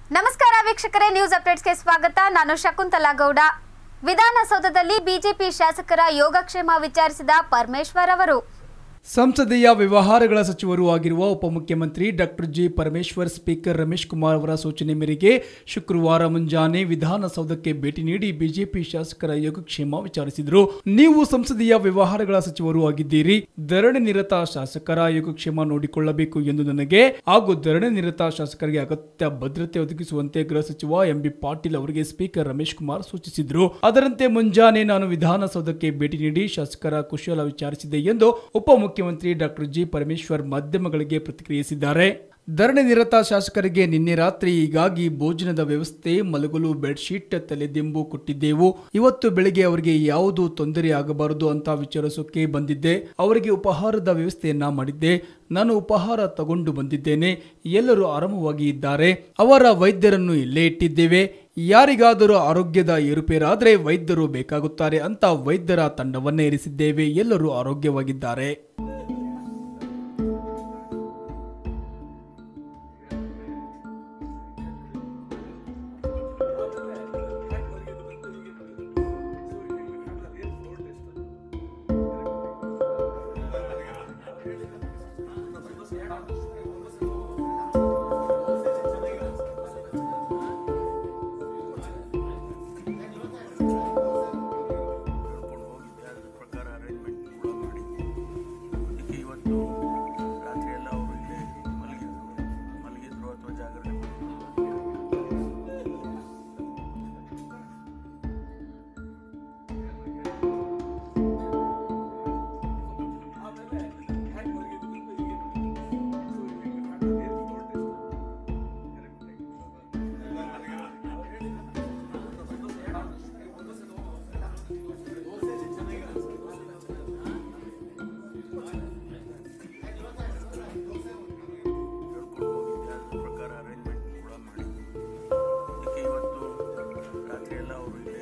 ನಮಸ್ಕಾರ ವೀಕ್ಷಕರೇ ನ್ಯೂಸ್ ಅಪ್ಡೇಟ್ಸ್ಗೆ ಸ್ವಾಗತ ನಾನು ಶಕುಂತಲಾ ಗೌಡ ವಿಧಾನಸೌಧದಲ್ಲಿ ಬಿಜೆಪಿ ಶಾಸಕರ ಯೋಗಕ್ಷೇಮ ವಿಚಾರಿಸಿದ ಪರಮೇಶ್ವರ್ ಅವರು ಸಂಸದೀಯ ವ್ಯವಹಾರಗಳ ಸಚಿವರು ಆಗಿರುವ ಉಪಮುಖ್ಯಮಂತ್ರಿ doctor G Parameshwar speaker Ramesh Kumar ಅವರ ಸೂಚನೆ ಮೇರೆಗೆ ಶುಕ್ರವಾರ ಮುಂಜಾನೆ ವಿಧಾನಸೌಧಕ್ಕೆ ಭೇಟಿ ನೀಡಿ ಬಿಜೆಪಿ ಶಾಸಕರ ಯೋಗಕ್ಷೇಮ ವಿಚಾರಿಸಿದರು ನೀವು ಸಂಸದೀಯ ವ್ಯವಹಾರಗಳ ಸಚಿವರು ಆಗಿದ್ದೀರಿ ಧರಣಿ ನಿರತ ಶಾಸಕರ ಯೋಗಕ್ಷೇಮ ನೋಡಿಕೊಳ್ಳಬೇಕು ಎಂದು ನನಗೆ ಹಾಗೂ ಧರಣಿ ನಿರತ ಶಾಸಕರಿಗೆ ಅಗತ್ಯ ಭದ್ರತೆ ಒದಗಿಸುವಂತೆ ಗೃಹ ಸಚಿವ ಎಂಬಿ ಪಾಟೀಲ್ ಅವರಿಗೆ ಸ್ಪೀಕರ್ ರಮೇಶ್ ಕುಮಾರ್ ಸೂಚಿಸಿದ್ರು ಅದರಂತೆ ಮುಂಜಾನೆ ನಾನು ವಿಧಾನಸೌಧಕ್ಕೆ ಭೇಟಿ ನೀಡಿ ಶಾಸಕರ ಕುಶಲ ವಿಚಾರಿಸಿದೆ ಎಂದು ಉಪಮುಖ್ಯಮಂತ್ರಿ ಡಾಕ್ಟರ್ ಜಿ ಪರಮೇಶ್ವರ್ ಮಾಧ್ಯಮಗಳಿಗೆ ಪ್ರತಿಕ್ರಿಯಿಸಿದ್ದಾರೆ ಧರಣಿ ನಿರತ ಶಾಸಕರಿಗೆ ನಿನ್ನೆ ರಾತ್ರಿ ಹೀಗಾಗಿ ಭೋಜನದ ವ್ಯವಸ್ಥೆ ಮಲಗಲು ಬೆಡ್ಶೀಟ್ ತಲೆದಿಂಬು ಕೊಟ್ಟಿದ್ದೆವು ಇವತ್ತು ಬೆಳಿಗ್ಗೆ ಅವರಿಗೆ ಯಾವುದು ತೊಂದರೆ ಆಗಬಾರದು ಅಂತ ವಿಚಾರಿಸೋಕೆ ಬಂದಿದ್ದೆ ಅವರಿಗೆ ಉಪಹಾರದ ವ್ಯವಸ್ಥೆಯನ್ನ ಮಾಡಿದ್ದೆ ನಾನು ಉಪಹಾರ ತಗೊಂಡು ಬಂದಿದ್ದೇನೆ ಎಲ್ಲರೂ ಆರಾಮವಾಗಿ ಇದ್ದಾರೆ ಅವರ ವೈದ್ಯರನ್ನು ಇಲ್ಲೇ ಇಟ್ಟಿದ್ದೇವೆ ಯಾರಿಗಾದರೂ ಆರೋಗ್ಯದ ಏರುಪೇರಾದರೆ ವೈದ್ಯರು ಬೇಕಾಗುತ್ತಾರೆ ಅಂತ ವೈದ್ಯರ ತಂಡವನ್ನೇ ಇರಿಸಿದ್ದೇವೆ ಎಲ್ಲರೂ ಆರೋಗ್ಯವಾಗಿದ್ದಾರೆ ಕರ್ಕೊಂಡು ಹೋಗಿದ್ದೆ ಅದ್ರ ಪ್ರಕಾರ ಅರೇಂಜ್ಮೆಂಟ್ ಕೂಡ ಮಾಡಿದ್ದೆ ಅದಕ್ಕೆ ಇವತ್ತು ರಾತ್ರಿ ಎಲ್ಲ ಅವರು ಇಲ್ಲೇ ಮಲಗಿದ್ರು ಮಲಗಿದ್ರು ಅಥವಾ ಜಾಗರಣೆ ಮಾಡಿದ್ರು ಕರ್ಕೊಂಡು ಹೋಗಿದ್ದೆ ಅದ್ರ ಪ್ರಕಾರ ಅರೇಂಜ್ಮೆಂಟ್ ಕೂಡ ಮಾಡಿದ್ದೆ ಅದಕ್ಕೆ ಇವತ್ತು ರಾತ್ರಿ ಎಲ್ಲ ಅವರು ಇಲ್ಲೇ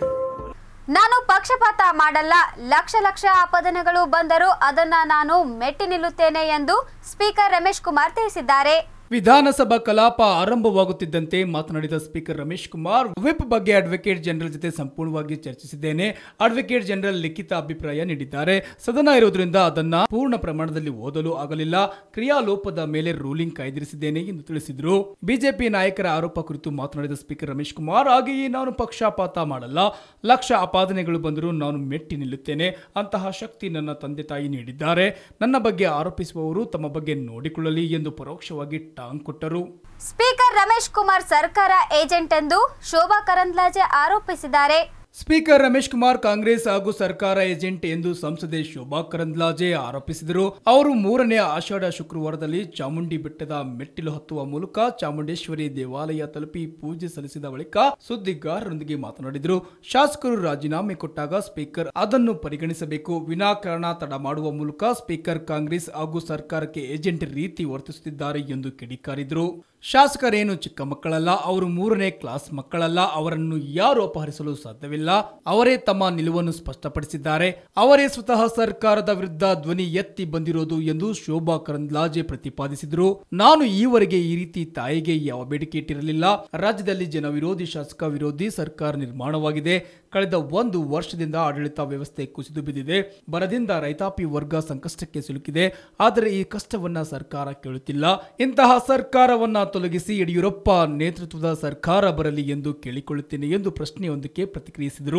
ನಾನು ಪಕ್ಷಪಾತ ಮಾಡಲ್ಲ ಲಕ್ಷ ಲಕ್ಷ ಆಪಾದನೆಗಳು ಬಂದರೂ ಅದನ್ನ ನಾನು ಮೆಟ್ಟಿ ನಿಲ್ಲುತ್ತೇನೆ ಎಂದು ಸ್ಪೀಕರ್ ರಮೇಶ್ ಕುಮಾರ್ ತಿಳಿಸಿದ್ದಾರೆ ವಿಧಾನಸಭಾ ಕಲಾಪ ಆರಂಭವಾಗುತ್ತಿದ್ದಂತೆ ಮಾತನಾಡಿದ ಸ್ಪೀಕರ್ ರಮೇಶ್ ಕುಮಾರ್ ವಿಪ್ ಬಗ್ಗೆ ಅಡ್ವೊಕೇಟ್ ಜನರಲ್ ಜೊತೆ ಸಂಪೂರ್ಣವಾಗಿ ಚರ್ಚಿಸಿದ್ದೇನೆ ಅಡ್ವೊಕೇಟ್ ಜನರಲ್ ಲಿಖಿತ ಅಭಿಪ್ರಾಯ ನೀಡಿದ್ದಾರೆ ಸದನ ಇರುವುದರಿಂದ ಅದನ್ನ ಪೂರ್ಣ ಪ್ರಮಾಣದಲ್ಲಿ ಓದಲು ಆಗಲಿಲ್ಲ ಕ್ರಿಯಾಲೋಪದ ಮೇಲೆ ರೂಲಿಂಗ್ ಕಾಯ್ದಿರಿಸಿದ್ದೇನೆ ಎಂದು ತಿಳಿಸಿದರು ಬಿಜೆಪಿ ನಾಯಕರ ಆರೋಪ ಕುರಿತು ಮಾತನಾಡಿದ ಸ್ಪೀಕರ್ ರಮೇಶ್ ಕುಮಾರ್ ಹಾಗೆಯೇ ನಾನು ಪಕ್ಷಪಾತ ಮಾಡಲ್ಲ ಲಕ್ಷ ಆಪಾದನೆಗಳು ಬಂದರೂ ನಾನು ಮೆಟ್ಟಿ ನಿಲ್ಲುತ್ತೇನೆ ಅಂತಹ ಶಕ್ತಿ ನನ್ನ ತಂದೆ ತಾಯಿ ನೀಡಿದ್ದಾರೆ ನನ್ನ ಬಗ್ಗೆ ಆರೋಪಿಸುವವರು ತಮ್ಮ ಬಗ್ಗೆ ನೋಡಿಕೊಳ್ಳಲಿ ಎಂದು ಪರೋಕ್ಷವಾಗಿ ಟಾಂಗ್ ಕೊಟ್ಟರು ಸ್ಪೀಕರ್ ರಮೇಶ್ ಕುಮಾರ್ ಸರ್ಕಾರ ಏಜೆಂಟ್ ಎಂದು ಶೋಭಾ ಕರಂದ್ಲಾಜೆ ಆರೋಪಿಸಿದ್ದಾರೆ ಸ್ಪೀಕರ್ ರಮೇಶ್ ಕುಮಾರ್ ಕಾಂಗ್ರೆಸ್ ಹಾಗೂ ಸರ್ಕಾರ ಏಜೆಂಟ್ ಎಂದು ಸಂಸದೆ ಶೋಭಾ ಕರಂದ್ಲಾಜೆ ಆರೋಪಿಸಿದರು ಅವರು ಮೂರನೇ ಆಷಾಢ ಶುಕ್ರವಾರದಲ್ಲಿ ಚಾಮುಂಡಿ ಬೆಟ್ಟದ ಮೆಟ್ಟಿಲು ಹತ್ತುವ ಮೂಲಕ ಚಾಮುಂಡೇಶ್ವರಿ ದೇವಾಲಯ ತಲುಪಿ ಪೂಜೆ ಸಲ್ಲಿಸಿದ ಬಳಿಕ ಸುದ್ದಿಗಾರರೊಂದಿಗೆ ಮಾತನಾಡಿದರು ಶಾಸಕರು ರಾಜೀನಾಮೆ ಕೊಟ್ಟಾಗ ಸ್ಪೀಕರ್ ಅದನ್ನು ಪರಿಗಣಿಸಬೇಕು ವಿನಾಕಾರಣ ತಡ ಮಾಡುವ ಮೂಲಕ ಸ್ಪೀಕರ್ ಕಾಂಗ್ರೆಸ್ ಹಾಗೂ ಸರ್ಕಾರಕ್ಕೆ ಏಜೆಂಟ್ ರೀತಿ ವರ್ತಿಸುತ್ತಿದ್ದಾರೆ ಎಂದು ಕಿಡಿಕಾರಿದರು ಶಾಸಕರೇನು ಚಿಕ್ಕ ಮಕ್ಕಳಲ್ಲ ಅವರು ಮೂರನೇ ಕ್ಲಾಸ್ ಮಕ್ಕಳಲ್ಲ ಅವರನ್ನು ಯಾರು ಅಪಹರಿಸಲು ಸಾಧ್ಯವಿಲ್ಲ ಅವರೇ ತಮ್ಮ ನಿಲುವನ್ನು ಸ್ಪಷ್ಟಪಡಿಸಿದ್ದಾರೆ ಅವರೇ ಸ್ವತಃ ಸರ್ಕಾರದ ವಿರುದ್ಧ ಧ್ವನಿ ಎತ್ತಿ ಬಂದಿರೋದು ಎಂದು ಶೋಭಾ ಕರಂದ್ಲಾಜೆ ಪ್ರತಿಪಾದಿಸಿದರು ನಾನು ಈವರೆಗೆ ಈ ರೀತಿ ತಾಯಿಗೆ ಯಾವ ಬೇಡಿಕೆ ಇಟ್ಟಿರಲಿಲ್ಲ ರಾಜ್ಯದಲ್ಲಿ ಜನ ವಿರೋಧಿ ಶಾಸಕ ವಿರೋಧಿ ಸರ್ಕಾರ ನಿರ್ಮಾಣವಾಗಿದೆ ಕಳೆದ ಒಂದು ವರ್ಷದಿಂದ ಆಡಳಿತ ವ್ಯವಸ್ಥೆ ಕುಸಿದು ಬಿದ್ದಿದೆ ಬರದಿಂದ ರೈತಾಪಿ ವರ್ಗ ಸಂಕಷ್ಟಕ್ಕೆ ಸಿಲುಕಿದೆ ಆದರೆ ಈ ಕಷ್ಟವನ್ನ ಸರ್ಕಾರ ಕೇಳುತ್ತಿಲ್ಲ ಇಂತಹ ಸರ್ಕಾರವನ್ನ ತೊಲಗಿಸಿ ಯಡಿಯೂರಪ್ಪ ನೇತೃತ್ವದ ಸರ್ಕಾರ ಬರಲಿ ಎಂದು ಕೇಳಿಕೊಳ್ಳುತ್ತೇನೆ ಎಂದು ಪ್ರಶ್ನೆಯೊಂದಕ್ಕೆ ಪ್ರತಿಕ್ರಿಯಿಸಿದರು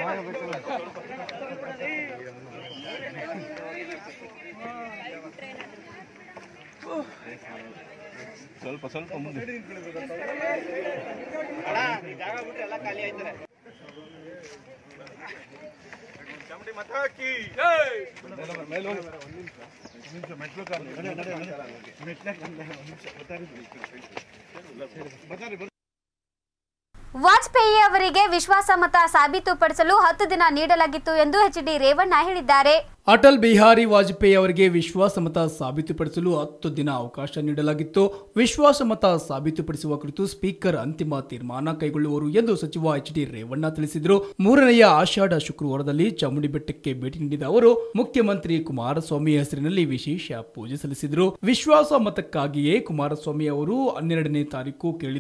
ವಾಜಪೇಯಿ ಅವರಿಗೆ ವಿಶ್ವಾಸಮತ ಸಾಬೀತುಪಡಿಸಲು ಹತ್ತು ದಿನ ನೀಡಲಾಗಿತ್ತು ಎಂದು ಎಚ್ ಡಿ ರೇವಣ್ಣ ಹೇಳಿದ್ದಾರೆ ಅಟಲ್ ಬಿಹಾರಿ ವಾಜಪೇಯಿ ಅವರಿಗೆ ವಿಶ್ವಾಸಮತ ಸಾಬೀತುಪಡಿಸಲು ಹತ್ತು ದಿನ ಅವಕಾಶ ನೀಡಲಾಗಿತ್ತು ವಿಶ್ವಾಸಮತ ಸಾಬೀತುಪಡಿಸುವ ಕುರಿತು ಸ್ಪೀಕರ್ ಅಂತಿಮ ತೀರ್ಮಾನ ಕೈಗೊಳ್ಳುವರು ಎಂದು ಸಚಿವ ಎಚ್ ಡಿ ರೇವಣ್ಣ ತಿಳಿಸಿದರು ಮೂರನೆಯ ಆಷಾಢ ಶುಕ್ರವಾರದಲ್ಲಿ ಚಾಮುಂಡಿ ಬೆಟ್ಟಕ್ಕೆ ಭೇಟಿ ನೀಡಿದ ಅವರು ಮುಖ್ಯಮಂತ್ರಿ ಕುಮಾರಸ್ವಾಮಿ ಹೆಸರಿನಲ್ಲಿ ವಿಶೇಷ ಪೂಜೆ ಸಲ್ಲಿಸಿದರು ವಿಶ್ವಾಸ ಮತಕ್ಕಾಗಿಯೇ ಕುಮಾರಸ್ವಾಮಿ ಅವರು ಹನ್ನೆರಡನೇ ತಾರೀಕು ಕೇಳಿದ್ರು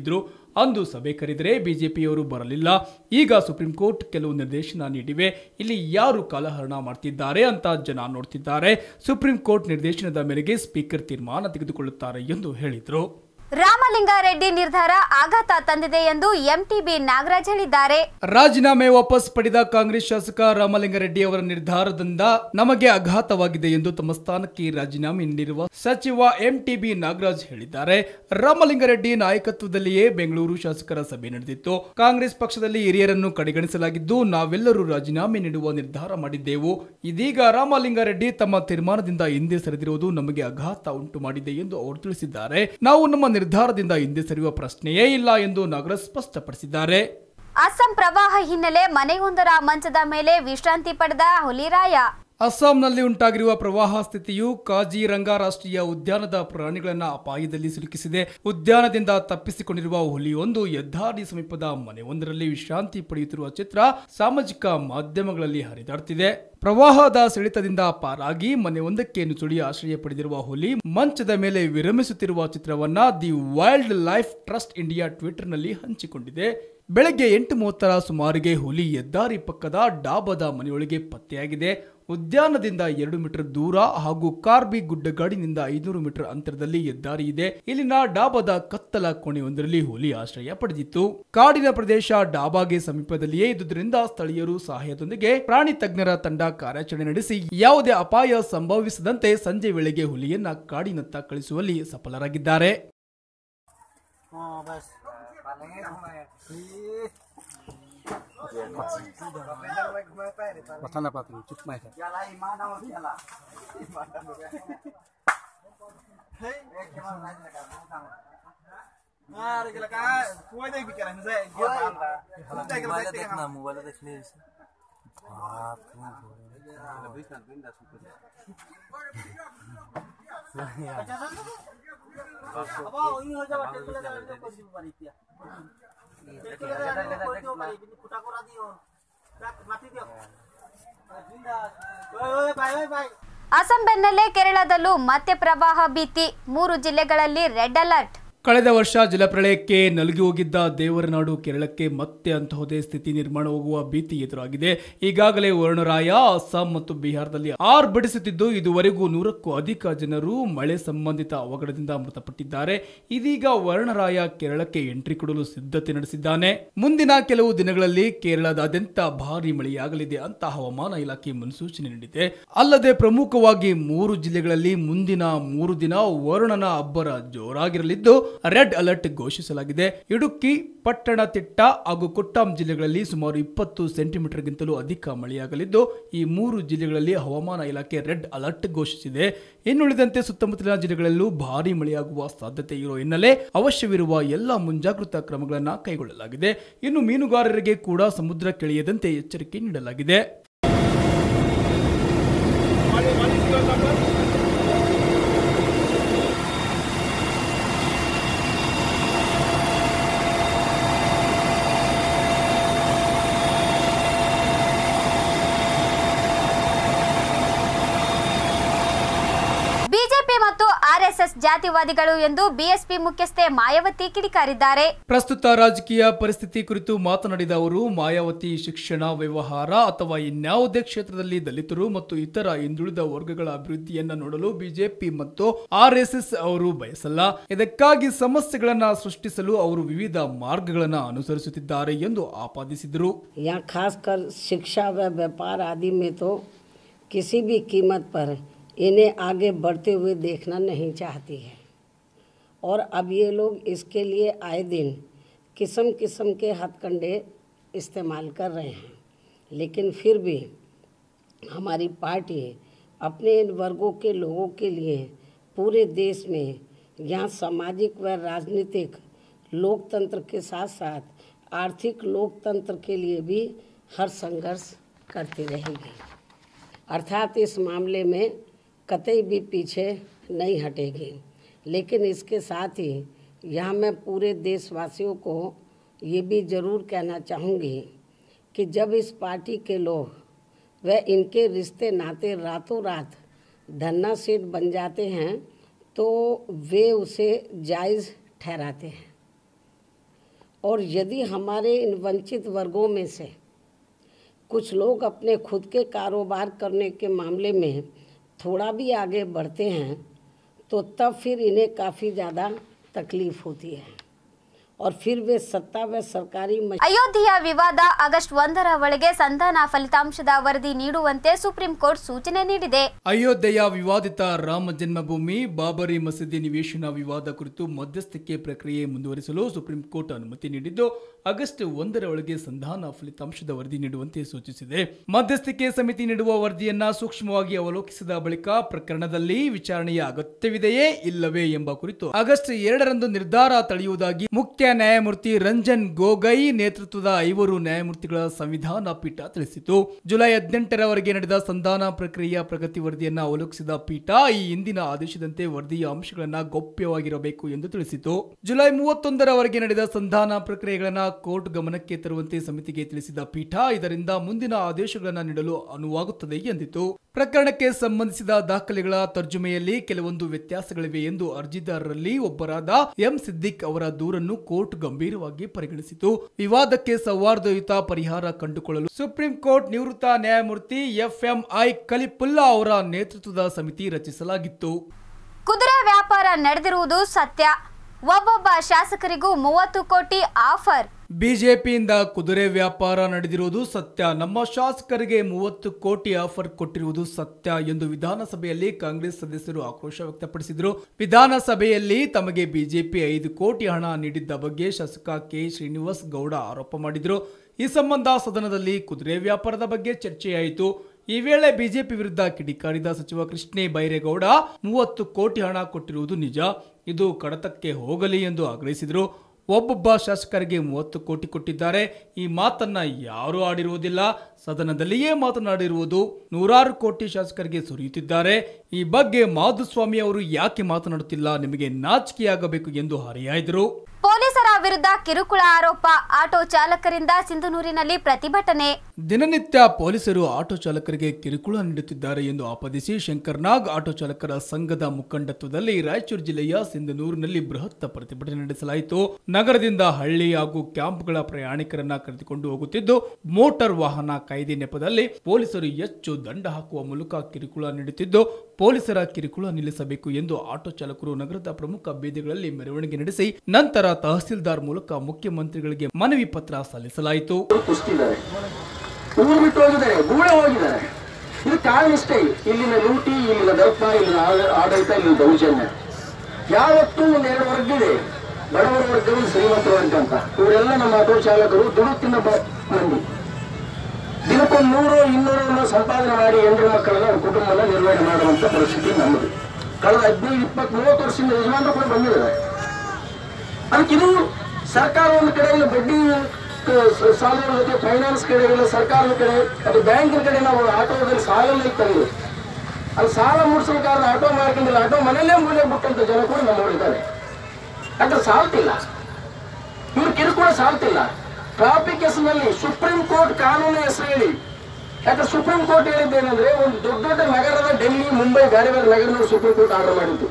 ಅಂದು ಸಭೆ ಕರೆದರೆ ಬಿಜೆಪಿಯವರು ಬರಲಿಲ್ಲ ಈಗ ಸುಪ್ರೀಂ ಕೋರ್ಟ್ ಕೆಲವು ನಿರ್ದೇಶನ ನೀಡಿವೆ ಇಲ್ಲಿ ಯಾರು ಕಾಲಹರಣ ಮಾಡ್ತಿದ್ದಾರೆ ಅಂತ ಜನ ನೋಡ್ತಿದ್ದಾರೆ ಸುಪ್ರೀಂ ಕೋರ್ಟ್ ನಿರ್ದೇಶನದ ಮೇರೆಗೆ ಸ್ಪೀಕರ್ ತೀರ್ಮಾನ ತೆಗೆದುಕೊಳ್ಳುತ್ತಾರೆ ಎಂದು ಹೇಳಿದರು ರಾಮಲಿಂಗಾರೆಡ್ಡಿ ನಿರ್ಧಾರ ಆಘಾತ ತಂದಿದೆ ಎಂದು ಎಂಟಿಬಿ ನಾಗರಾಜ್ ಹೇಳಿದ್ದಾರೆ ರಾಜೀನಾಮೆ ವಾಪಸ್ ಪಡೆದ ಕಾಂಗ್ರೆಸ್ ಶಾಸಕ ರಾಮಲಿಂಗಾರೆಡ್ಡಿ ಅವರ ನಿರ್ಧಾರದಿಂದ ನಮಗೆ ಆಘಾತವಾಗಿದೆ ಎಂದು ತಮ್ಮ ಸ್ಥಾನಕ್ಕೆ ರಾಜೀನಾಮೆ ನೀಡಿರುವ ಸಚಿವ ಎಂಟಿಬಿ ನಾಗರಾಜ್ ಹೇಳಿದ್ದಾರೆ ರಾಮಲಿಂಗಾರೆಡ್ಡಿ ನಾಯಕತ್ವದಲ್ಲಿಯೇ ಬೆಂಗಳೂರು ಶಾಸಕರ ಸಭೆ ನಡೆದಿತ್ತು ಕಾಂಗ್ರೆಸ್ ಪಕ್ಷದಲ್ಲಿ ಹಿರಿಯರನ್ನು ಕಡೆಗಣಿಸಲಾಗಿದ್ದು ನಾವೆಲ್ಲರೂ ರಾಜೀನಾಮೆ ನೀಡುವ ನಿರ್ಧಾರ ಮಾಡಿದ್ದೆವು ಇದೀಗ ರಾಮಲಿಂಗಾರೆಡ್ಡಿ ತಮ್ಮ ತೀರ್ಮಾನದಿಂದ ಹಿಂದೆ ಸರಿದಿರುವುದು ನಮಗೆ ಆಘಾತ ಉಂಟು ಮಾಡಿದೆ ಎಂದು ಅವರು ತಿಳಿಸಿದ್ದಾರೆ ನಾವು ನಮ್ಮ ನಿರ್ಧಾರದಿಂದ ಹಿಂದೆ ಸರಿಯುವ ಪ್ರಶ್ನೆಯೇ ಇಲ್ಲ ಎಂದು ನಾಗರಾಜ್ ಸ್ಪಷ್ಟಪಡಿಸಿದ್ದಾರೆ ಅಸ್ಸಾಂ ಪ್ರವಾಹ ಹಿನ್ನೆಲೆ ಮನೆಯೊಂದರ ಮಂಚದ ಮೇಲೆ ವಿಶ್ರಾಂತಿ ಪಡೆದ ಹುಲಿರಾಯ ಅಸ್ಸಾಂನಲ್ಲಿ ಉಂಟಾಗಿರುವ ಪ್ರವಾಹ ಸ್ಥಿತಿಯು ಕಾಜಿರಂಗ ರಾಷ್ಟ್ರೀಯ ಉದ್ಯಾನದ ಪ್ರಾಣಿಗಳನ್ನು ಅಪಾಯದಲ್ಲಿ ಸಿಲುಕಿಸಿದೆ ಉದ್ಯಾನದಿಂದ ತಪ್ಪಿಸಿಕೊಂಡಿರುವ ಹುಲಿಯೊಂದು ಹೆದ್ದಾರಿ ಸಮೀಪದ ಮನೆಯೊಂದರಲ್ಲಿ ವಿಶ್ರಾಂತಿ ಪಡೆಯುತ್ತಿರುವ ಚಿತ್ರ ಸಾಮಾಜಿಕ ಮಾಧ್ಯಮಗಳಲ್ಲಿ ಹರಿದಾಡ್ತಿದೆ ಪ್ರವಾಹದ ಸೆಳೆತದಿಂದ ಪಾರಾಗಿ ಮನೆಯೊಂದಕ್ಕೆ ನುಸುಳಿ ಆಶ್ರಯ ಪಡೆದಿರುವ ಹುಲಿ ಮಂಚದ ಮೇಲೆ ವಿರಮಿಸುತ್ತಿರುವ ಚಿತ್ರವನ್ನ the wildlife trust India ಟ್ವಿಟರ್ನಲ್ಲಿ ಹಂಚಿಕೊಂಡಿದೆ ಬೆಳಗ್ಗೆ ಎಂಟು ಮೂವತ್ತರ ಸುಮಾರಿಗೆ ಹುಲಿ ಹೆದ್ದಾರಿ ಪಕ್ಕದ ಡಾಬದ ಮನೆಯೊಳಗೆ ಪತ್ತೆಯಾಗಿದೆ ಉದ್ಯಾನದಿಂದ ಎರಡು ಮೀಟರ್ ದೂರ ಹಾಗೂ ಕಾರ್ಬಿ ಗುಡ್ಡಗಾಡಿನಿಂದ ಐನೂರು ಮೀಟರ್ ಅಂತರದಲ್ಲಿ ಹೆದ್ದಾರಿ ಇದೆ ಇಲ್ಲಿನ ಡಾಬಾದ ಕತ್ತಲ ಕೋಣೆಯೊಂದರಲ್ಲಿ ಹುಲಿ ಆಶ್ರಯ ಪಡೆದಿತ್ತು ಕಾಡಿನ ಪ್ರದೇಶ ಡಾಬಾಗೆ ಸಮೀಪದಲ್ಲಿಯೇ ಇದ್ದುದರಿಂದ ಸ್ಥಳೀಯರು ಸಹಾಯದೊಂದಿಗೆ ಪ್ರಾಣಿ ತಜ್ಞರ ತಂಡ ಕಾರ್ಯಾಚರಣೆ ನಡೆಸಿ ಯಾವುದೇ ಅಪಾಯ ಸಂಭವಿಸದಂತೆ ಸಂಜೆ ವೇಳೆಗೆ ಹುಲಿಯನ್ನ ಕಾಡಿನತ್ತ ಕಳಿಸುವಲ್ಲಿ ಸಫಲರಾಗಿದ್ದಾರೆ Bastante apa tuh? Cukup mai. Mobile देखना मोबाइल देखने ಅಸ್ಸಾಂ ಬೆನ್ನಲ್ಲೇ ಕೇರಳದಲ್ಲೂ ಮತ್ತೆ ಪ್ರವಾಹ ಭೀತಿ ಮೂರು ಜಿಲ್ಲೆಗಳಲ್ಲಿ ರೆಡ್ ಅಲರ್ಟ್ ಕಳೆದ ವರ್ಷ ಜಲಪ್ರಳಯಕ್ಕೆ ನಲುಗಿ ಹೋಗಿದ್ದ ದೇವರನಾಡು ಕೇರಳಕ್ಕೆ ಮತ್ತೆ ಅಂತಹುದೇ ಸ್ಥಿತಿ ನಿರ್ಮಾಣವಾಗುವ ಭೀತಿ ಎದುರಾಗಿದೆ ಈಗಾಗಲೇ ವರುಣರಾಯ ಅಸ್ಸಾಂ ಮತ್ತು ಬಿಹಾರದಲ್ಲಿ ಆರ್ಭಟಿಸುತ್ತಿದ್ದು ಇದುವರೆಗೂ ನೂರಕ್ಕೂ ಅಧಿಕ ಜನರು ಮಳೆ ಸಂಬಂಧಿತ ಅವಘಡದಿಂದ ಮೃತಪಟ್ಟಿದ್ದಾರೆ ಇದೀಗ ವರುಣರಾಯ ಕೇರಳಕ್ಕೆ ಎಂಟ್ರಿ ಕೊಡಲು ಸಿದ್ಧತೆ ನಡೆಸಿದ್ದಾನೆ ಮುಂದಿನ ಕೆಲವು ದಿನಗಳಲ್ಲಿ ಕೇರಳದಾದ್ಯಂತ ಭಾರಿ ಮಳೆಯಾಗಲಿದೆ ಅಂತ ಹವಾಮಾನ ಇಲಾಖೆ ಮುನ್ಸೂಚನೆ ನೀಡಿದೆ ಅಲ್ಲದೆ ಪ್ರಮುಖವಾಗಿ ಮೂರು ಜಿಲ್ಲೆಗಳಲ್ಲಿ ಮುಂದಿನ ಮೂರು ದಿನ ವರುಣನ ಅಬ್ಬರ ಜೋರಾಗಿರಲಿದ್ದು ರೆಡ್ ಅಲರ್ಟ್ ಘೋಷಿಸಲಾಗಿದೆ ಇಡುಕ್ಕಿ ಪಟ್ಟಣತಿಟ್ಟ ಹಾಗೂ ಕೊಟ್ಟಾಂ ಜಿಲ್ಲೆಗಳಲ್ಲಿ ಸುಮಾರು ಇಪ್ಪತ್ತು ಸೆಂಟಿಮೀಟರ್ಗಿಂತಲೂ ಅಧಿಕ ಮಳೆಯಾಗಲಿದ್ದು ಈ ಮೂರು ಜಿಲ್ಲೆಗಳಲ್ಲಿ ಹವಾಮಾನ ಇಲಾಖೆ ರೆಡ್ ಅಲರ್ಟ್ ಘೋಷಿಸಿದೆ ಇನ್ನುಳಿದಂತೆ ಸುತ್ತಮುತ್ತಲಿನ ಜಿಲ್ಲೆಗಳಲ್ಲೂ ಭಾರೀ ಮಳೆಯಾಗುವ ಸಾಧ್ಯತೆ ಇರುವ ಹಿನ್ನೆಲೆ ಅವಶ್ಯವಿರುವ ಎಲ್ಲ ಮುಂಜಾಗೃತಾ ಕ್ರಮಗಳನ್ನು ಕೈಗೊಳ್ಳಲಾಗಿದೆ ಇನ್ನು ಮೀನುಗಾರರಿಗೆ ಕೂಡ ಸಮುದ್ರಕ್ಕಿಳಿಯದಂತೆ ಎಚ್ಚರಿಕೆ ನೀಡಲಾಗಿದೆ ಬಿಜೆಪಿ ಮತ್ತು ಆರ್ಎಸ್ಎಸ್ ಜಾತಿವಾದಿಗಳು ಎಂದು ಬಿಎಸ್ಪಿ ಮುಖ್ಯಸ್ಥೆ ಮಾಯಾವತಿ ಕಿಡಿಕಾರಿದ್ದಾರೆ ಪ್ರಸ್ತುತ ರಾಜಕೀಯ ಪರಿಸ್ಥಿತಿ ಕುರಿತು ಮಾತನಾಡಿದ ಅವರು ಮಾಯಾವತಿ ಶಿಕ್ಷಣ ವ್ಯವಹಾರ ಅಥವಾ ಇನ್ಯಾವುದೇ ಕ್ಷೇತ್ರದಲ್ಲಿ ದಲಿತರು ಮತ್ತು ಇತರ ಹಿಂದುಳಿದ ವರ್ಗಗಳ ಅಭಿವೃದ್ಧಿಯನ್ನ ನೋಡಲು ಬಿಜೆಪಿ ಮತ್ತು ಆರ್ಎಸ್ಎಸ್ ಅವರು ಬಯಸಲ್ಲ ಇದಕ್ಕಾಗಿ ಸಮಸ್ಯೆಗಳನ್ನ ಸೃಷ್ಟಿಸಲು ಅವರು ವಿವಿಧ ಮಾರ್ಗಗಳನ್ನು ಅನುಸರಿಸುತ್ತಿದ್ದಾರೆ ಎಂದು ಆಪಾದಿಸಿದರು यहाँ खासकर शिक्षा व व्यापार आदि में तो किसी भी कीमत पर इन्हें आगे बढ़ते हुए देखना नहीं चाहती है और अब ये लोग इसके लिए आए दिन किस्म किस्म के हथकंडे इस्तेमाल कर रहे हैं लेकिन फिर भी हमारी पार्टी अपने इन वर्गों के लोगों के लिए पूरे देश में यहाँ सामाजिक व राजनीतिक लोकतंत्र के साथ साथ आर्थिक लोकतंत्र के लिए भी हर संघर्ष करती रहेगी अर्थात इस मामले में कतई भी पीछे नहीं हटेगी लेकिन इसके साथ ही यहाँ मैं पूरे देशवासियों को ये भी ज़रूर कहना चाहूँगी कि जब इस पार्टी के लोग व इनके रिश्ते नाते रातों रात धन्ना सीट बन जाते हैं तो वे उसे जायज़ ठहराते हैं और यदि हमारे इन वंचित वर्गों में से कुछ लोग अपने खुद के कारोबार करने के मामले में थोड़ा भी आगे बढ़ते हैं तो तब फिर इन्हें काफ़ी ज़्यादा तकलीफ़ होती है और फिर वे सत्ता व सरकारी मश- ಅಯೋಧ್ಯೆಯ ವಿವಾದ ಆಗಸ್ಟ್ ಒಂದರ ಒಳಗೆ ಸಂಧಾನ ಫಲಿತಾಂಶದ ವರದಿ ನೀಡುವಂತೆ ಸುಪ್ರೀಂ ಕೋರ್ಟ್ ಸೂಚನೆ ನೀಡಿದೆ ಅಯೋಧ್ಯೆಯ ವಿವಾದಿತ ರಾಮ ಜನ್ಮಭೂಮಿ ಬಾಬರಿ ಮಸೀದಿ ನಿವೇಶನ ವಿವಾದ ಕುರಿತು ಮಧ್ಯಸ್ಥಿಕೆ ಪ್ರಕ್ರಿಯೆ ಮುಂದುವರಿಸಲು ಸುಪ್ರೀಂ ಕೋರ್ಟ್ ಅನುಮತಿ ನೀಡಿದ್ದು ಆಗಸ್ಟ್ ಒಂದರ ಒಳಗೆ ಸಂಧಾನ ಫಲಿತಾಂಶದ ವರದಿ ನೀಡುವಂತೆ ಸೂಚಿಸಿದೆ ಮಧ್ಯಸ್ಥಿಕೆ ಸಮಿತಿ ನೀಡುವ ವರದಿಯನ್ನ ಸೂಕ್ಷ್ಮವಾಗಿ ಅವಲೋಕಿಸಿದ ಬಳಿಕ ಪ್ರಕರಣದಲ್ಲಿ ವಿಚಾರಣೆಯ ಅಗತ್ಯವಿದೆಯೇ ಇಲ್ಲವೇ ಎಂಬ ಕುರಿತು ಆಗಸ್ಟ್ ಎರಡರಂದು ನಿರ್ಧಾರ ತಳೆಯುವುದಾಗಿ ಮುಖ್ಯ ನ್ಯಾಯಮೂರ್ತಿ ರಂಜನ್ ಗೋಗೈ ನೇತೃತ್ವದ ಐವರು ನ್ಯಾಯಮೂರ್ತಿಗಳ ಸಂವಿಧಾನ ಪೀಠ ತಿಳಿಸಿತು ಜುಲೈ ಹದಿನೆಂಟರವರೆಗೆ ನಡೆದ ಸಂಧಾನ ಪ್ರಕ್ರಿಯೆಯ ಪ್ರಗತಿ ವರದಿಯನ್ನ ಅವಲೋಕಿಸಿದ ಪೀಠ ಈ ಹಿಂದಿನ ಆದೇಶದಂತೆ ವರದಿಯ ಅಂಶಗಳನ್ನ ಗೌಪ್ಯವಾಗಿರಬೇಕು ಎಂದು ತಿಳಿಸಿತು ಜುಲೈ ಮೂವತ್ತೊಂದರವರೆಗೆ ನಡೆದ ಸಂಧಾನ ಪ್ರಕ್ರಿಯೆಗಳನ್ನ ಕೋರ್ಟ್ ಗಮನಕ್ಕೆ ತರುವಂತೆ ಸಮಿತಿಗೆ ತಿಳಿಸಿದ ಪೀಠ ಇದರಿಂದ ಮುಂದಿನ ಆದೇಶಗಳನ್ನು ನೀಡಲು ಅನುವಾಗುತ್ತದೆ ಎಂದಿತು ಪ್ರಕರಣಕ್ಕೆ ಸಂಬಂಧಿಸಿದ ದಾಖಲೆಗಳ ತರ್ಜುಮೆಯಲ್ಲಿ ಕೆಲವೊಂದು ವ್ಯತ್ಯಾಸಗಳಿವೆ ಎಂದು ಅರ್ಜಿದಾರರಲ್ಲಿ ಒಬ್ಬರಾದ ಎಂ ಸಿದ್ದಿಕ್ ಅವರ ದೂರನ್ನು ಕೋರ್ಟ್ ಗಂಭೀರವಾಗಿ ಪರಿಗಣಿಸಿತು ವಿವಾದಕ್ಕೆ ಸೌಹಾರ್ದಯುತ ಪರಿಹಾರ ಕಂಡುಕೊಳ್ಳಲು ಸುಪ್ರೀಂ ಕೋರ್ಟ್ ನಿವೃತ್ತ ನ್ಯಾಯಮೂರ್ತಿ ಎಫ್ಎಂಐ ಕಲಿಪುಲ್ಲಾ ಅವರ ನೇತೃತ್ವದ ಸಮಿತಿ ರಚಿಸಲಾಗಿತ್ತು ಕುದುರೆ ವ್ಯಾಪಾರ ನಡೆದಿರುವುದು ಸತ್ಯ ಒಬ್ಬೊಬ್ಬ ಶಾಸಕರಿಗೂ ಮೂವತ್ತು ಕೋಟಿ ಆಫರ್ ಬಿಜೆಪಿಯಿಂದ ಕುದುರೆ ವ್ಯಾಪಾರ ನಡೆದಿರುವುದು ಸತ್ಯ ನಮ್ಮ ಶಾಸಕರಿಗೆ ಮೂವತ್ತು ಕೋಟಿ ಆಫರ್ ಕೊಟ್ಟಿರುವುದು ಸತ್ಯ ಎಂದು ವಿಧಾನಸಭೆಯಲ್ಲಿ ಕಾಂಗ್ರೆಸ್ ಸದಸ್ಯರು ಆಕ್ರೋಶ ವ್ಯಕ್ತಪಡಿಸಿದರು ವಿಧಾನಸಭೆಯಲ್ಲಿ ತಮಗೆ ಬಿಜೆಪಿ ಐದು ಕೋಟಿ ಹಣ ನೀಡಿದ್ದ ಬಗ್ಗೆ ಶಾಸಕ ಕೆ ಶ್ರೀನಿವಾಸ್ ಗೌಡ ಆರೋಪ ಮಾಡಿದರು ಈ ಸಂಬಂಧ ಸದನದಲ್ಲಿ ಕುದುರೆ ವ್ಯಾಪಾರದ ಬಗ್ಗೆ ಚರ್ಚೆಯಾಯಿತು ಈ ವೇಳೆ ಬಿಜೆಪಿ ವಿರುದ್ಧ ಕಿಡಿಕಾರಿದ ಸಚಿವ ಕೃಷ್ಣೇ ಬೈರೇಗೌಡ ಮೂವತ್ತು ಕೋಟಿ ಹಣ ಕೊಟ್ಟಿರುವುದು ನಿಜ ಇದು ಕಡತಕ್ಕೆ ಹೋಗಲಿ ಎಂದು ಆಗ್ರಹಿಸಿದರು ಒಬ್ಬೊಬ್ಬ ಶಾಸಕರಿಗೆ ಮೂವತ್ತು ಕೋಟಿ ಕೊಟ್ಟಿದ್ದಾರೆ ಈ ಮಾತನ್ನ ಯಾರೂ ಆಡಿರುವುದಿಲ್ಲ ಸದನದಲ್ಲಿಯೇ ಮಾತನಾಡಿರುವುದು ನೂರಾರು ಕೋಟಿ ಶಾಸಕರಿಗೆ ಸುರಿಯುತ್ತಿದ್ದಾರೆ ಈ ಬಗ್ಗೆ ಮಾಧುಸ್ವಾಮಿ ಅವರು ಯಾಕೆ ಮಾತನಾಡುತ್ತಿಲ್ಲ ನಿಮಗೆ ನಾಚಿಕೆಯಾಗಬೇಕು ಎಂದು ಹರಿಹಾಯ್ದರು ಪೊಲೀಸರ ವಿರುದ್ಧ ಕಿರುಕುಳ ಆರೋಪ ಆಟೋ ಚಾಲಕರಿಂದ ಸಿಂಧನೂರಿನಲ್ಲಿ ಪ್ರತಿಭಟನೆ ದಿನನಿತ್ಯ ಪೊಲೀಸರು ಆಟೋ ಚಾಲಕರಿಗೆ ಕಿರುಕುಳ ನೀಡುತ್ತಿದ್ದಾರೆ ಎಂದು ಆಪಾದಿಸಿ ಶಂಕರ್ನಾಗ್ ಆಟೋ ಚಾಲಕರ ಸಂಘದ ಮುಖಂಡತ್ವದಲ್ಲಿ ರಾಯಚೂರು ಜಿಲ್ಲೆಯ ಸಿಂಧನೂರಿನಲ್ಲಿ ಬೃಹತ್ ಪ್ರತಿಭಟನೆ ನಡೆಸಲಾಯಿತು ನಗರದಿಂದ ಹಳ್ಳಿ ಹಾಗೂ ಕ್ಯಾಂಪ್ಗಳ ಪ್ರಯಾಣಿಕರನ್ನ ಕರೆದುಕೊಂಡು ಹೋಗುತ್ತಿದ್ದು ಮೋಟಾರ್ ವಾಹನ ಕಾಯ್ದೆ ನೆಪದಲ್ಲಿ ಪೊಲೀಸರು ಹೆಚ್ಚು ದಂಡ ಹಾಕುವ ಮೂಲಕ ಕಿರುಕುಳ ನೀಡುತ್ತಿದ್ದು ಪೊಲೀಸರ ಕಿರುಕುಳ ನಿಲ್ಲಿಸಬೇಕು ಎಂದು ಆಟೋ ಚಾಲಕರು ನಗರದ ಪ್ರಮುಖ ಬೀದಿಗಳಲ್ಲಿ ಮೆರವಣಿಗೆ ನಡೆಸಿ ನಂತರ ತಹಸೀಲ್ದಾರ್ ಮೂಲಕ ಮುಖ್ಯಮಂತ್ರಿಗಳಿಗೆ ಮನವಿ ಪತ್ರ ಸಲ್ಲಿಸಲಾಯಿತು ಕುಸ್ತಿದ್ದಾರೆ ಊರು ಬಿಟ್ಟು ಹೋಗಿದ್ದಾರೆ ಗೂಳೆ ಹೋಗಿದ್ದಾರೆ ಇದು ಕಾರಣ ಇಷ್ಟೇ ಇಲ್ಲಿನ ಲೂಟಿ ಇಲ್ಲಿನ ದರ್ಪ ಇಲ್ಲಿನ ಆಡ- ಆಡಳಿತ ಇಲ್ಲಿನ ದೌರ್ಜನ್ಯ ಯಾವತ್ತೂ ಒಂದು ಎರಡು ವರ್ಗ ಇದೆ ಬಡವರ ವರ್ಗವು ಶ್ರೀಮಂತರ ವರ್ಗ ಅಂತ ಇವರೆಲ್ಲ ನಮ್ಮ ಆಟೋ ಚಾಲಕರು ದುಡು ತಿನ್ನ ಬ- ಮಂದಿ ದಿನಕ್ಕೊಂದು ನೂರು ಇನ್ನೂರು ಸಂಪಾದನೆ ಮಾಡಿ ಹೆಂಡ್ರ ಮಕ್ಕಳನ್ನ ಅವ್ರ ಕುಟುಂಬನ ನಿರ್ವಹಣೆ ಮಾಡುವಂತ ಪರಿಸ್ಥಿತಿ ನಮ್ಮದು ಕಳೆದ ಹದಿನೈದು ಇಪ್ಪತ್ತ್ ಮೂವತ್ತು ವರ್ಷದಿಂದ ಯಜಮಾನರು ಕೂಡ ಬಂದಿದ್ದಾರೆ ಅದಕ್ಕೆ ಇದು ಸರ್ಕಾರ ಒಂದು ಕಡೆ ಇಲ್ಲ ಬಡ್ಡಿ ಕ- ಸ- ಸಾಲದ ಜೊತೆ ಫೈನಾನ್ಸ್ ಕಡೆ ಇಲ್ಲ ಸರ್ಕಾರದ ಕಡೆ ಅದು ಬ್ಯಾಂಕಿನ ಕಡೆ ನಾವು ಆಟೋದಲ್ಲಿ ಸಾಲಲ್ಲಿ ತಂದು ಅಲ್ಲಿ ಸಾಲ ಮುಡ್ಸಬೇಕಾದ್ರೆ ಆಟೋ ಮಾಡ್ಕೊಂಡಿಲ್ಲ ಆಟೋ ಮನೆಯಲ್ಲೇ ಮೂಲೆ ಬಿಟ್ಟಂತ ಜನ ಕೂಡ ನಮ್ಮವರಿದ್ದಾರೆ ಯಾಕಂದ್ರೆ ಸಾಲ್ತಿಲ್ಲ ಇವ್ರು ಕಿರುಕುಳ ಸಾಲ್ತಿಲ್ಲ ಟ್ರಾಫಿಕ್ ಹೆಸರಿನಲ್ಲಿ ಸುಪ್ರೀಂ ಕೋರ್ಟ್ ಕಾನೂನು ಹೆಸರು ಹೇಳಿ ಯಾಕಂದ್ರೆ ಸುಪ್ರೀಂ ಕೋರ್ಟ್ ಹೇಳಿದ್ದೇನೆಂದ್ರೆ ಒಂದು ದೊಡ್ಡ ದೊಡ್ಡ ನಗರದ ಡೆಲ್ಲಿ ಮುಂಬೈ ಬೇರೆ ಬೇರೆ ನಗರದಲ್ಲಿ ಸುಪ್ರೀಂ ಕೋರ್ಟ್ ಆರ್ಡರ್ ಮಾಡಿದ್ದು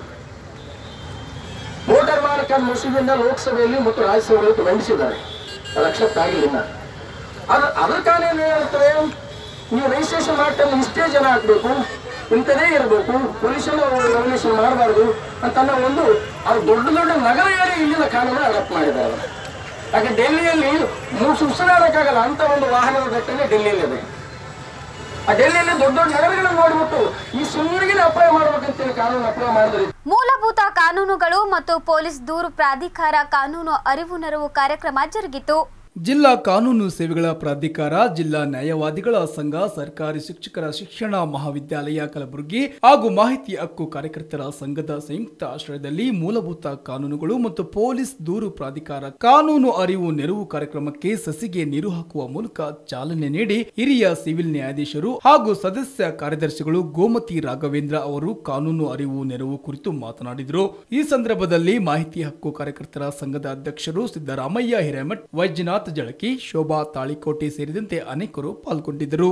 ಮೋಟಾರ್ ವಾಹನ ಮಸೂದೆಯನ್ನ ಲೋಕಸಭೆಯಲ್ಲಿ ಮತ್ತು ರಾಜ್ಯಸಭೆಯಲ್ಲಿ ಮಂಡಿಸಿದ್ದಾರೆ ಅದು ಅಕ್ಸೆಪ್ಟ್ ಆಗಿಲ್ಲ ಅದು ಅದ್ರ ಕಾರಣ ಏನು ಹೇಳ್ತಾರೆ ನೀವು ರಿಜಿಸ್ಟ್ರೇಷನ್ ಮಾಡ್ತಾರೆ ಇಷ್ಟೇ ಜನ ಹಾಕ್ಬೇಕು ಇಂಥದೇ ಇರಬೇಕು ಪೊಲೀಸನ್ನು ರೆವಲ್ಯೂಷನ್ ಮಾಡಬಾರ್ದು ಅಂತ ಅನ್ನೋ ಒಂದು ಅದು ದೊಡ್ಡ ದೊಡ್ಡ ನಗರಗಳೇ ಇಲ್ಲಿನ ಕಾನೂನು ಅಡಾಪ್ಟ್ ಮಾಡಿದ್ದಾರೆ ಯಾಕೆ ಡೆಲ್ಲಿಯಲ್ಲಿ ಮೂರು ಉಸಿರಾಡಕ್ಕಾಗಲ್ಲ ಅಂತ ಒಂದು ವಾಹನದ ಘಟನೆ ಡೆಲ್ಲಿಯಲ್ಲಿದೆ ಆ ಡೆಲ್ಲಿಯಲ್ಲಿ ದೊಡ್ಡ ದೊಡ್ಡ ನಗರಗಳನ್ನು ನೋಡ್ಬಿಟ್ಟು ಈ ಸುಮ್ಮನಿಗೆ ಅಪ್ಲೈ ಮಾಡ್ಬೇಕಂತೇಳಿ ಕಾನೂನು ಅಪ್ಲೈ ಮಾಡಿದ್ರೆ ಮೂಲಭೂತ ಕಾನೂನುಗಳು ಮತ್ತು ಪೊಲೀಸ್ ದೂರು ಪ್ರಾಧಿಕಾರ ಕಾನೂನು ಅರಿವು ನೆರವು ಕಾರ್ಯಕ್ರಮ ಜರುಗಿತು ಜಿಲ್ಲಾ ಕಾನೂನು ಸೇವೆಗಳ ಪ್ರಾಧಿಕಾರ ಜಿಲ್ಲಾ ನ್ಯಾಯವಾದಿಗಳ ಸಂಘ ಸರ್ಕಾರಿ ಶಿಕ್ಷಕರ ಶಿಕ್ಷಣ ಮಹಾವಿದ್ಯಾಲಯ ಕಲಬುರಗಿ ಹಾಗೂ ಮಾಹಿತಿ ಹಕ್ಕು ಕಾರ್ಯಕರ್ತರ ಸಂಘದ ಸಂಯುಕ್ತ ಆಶ್ರಯದಲ್ಲಿ ಮೂಲಭೂತ ಕಾನೂನುಗಳು ಮತ್ತು ಪೊಲೀಸ್ ದೂರು ಪ್ರಾಧಿಕಾರ ಕಾನೂನು ಅರಿವು ನೆರವು ಕಾರ್ಯಕ್ರಮಕ್ಕೆ ಸಸಿಗೆ ನೀರು ಹಾಕುವ ಮೂಲಕ ಚಾಲನೆ ನೀಡಿ ಹಿರಿಯ ಸಿವಿಲ್ ನ್ಯಾಯಾಧೀಶರು ಹಾಗೂ ಸದಸ್ಯ ಕಾರ್ಯದರ್ಶಿಗಳು ಗೋಮತಿ ರಾಘವೇಂದ್ರ ಅವರು ಕಾನೂನು ಅರಿವು ನೆರವು ಕುರಿತು ಮಾತನಾಡಿದರು ಈ ಸಂದರ್ಭದಲ್ಲಿ ಮಾಹಿತಿ ಹಕ್ಕು ಕಾರ್ಯಕರ್ತರ ಸಂಘದ ಅಧ್ಯಕ್ಷರು ಸಿದ್ದರಾಮಯ್ಯ ಹಿರೇಮಠ್ ವೈದ್ಯನಾಥ್ ಜಳಕಿ ಶೋಭಾ ತಾಳಿಕೋಟೆ ಸೇರಿದಂತೆ ಅನೇಕರು ಪಾಲ್ಗೊಂಡಿದ್ದರು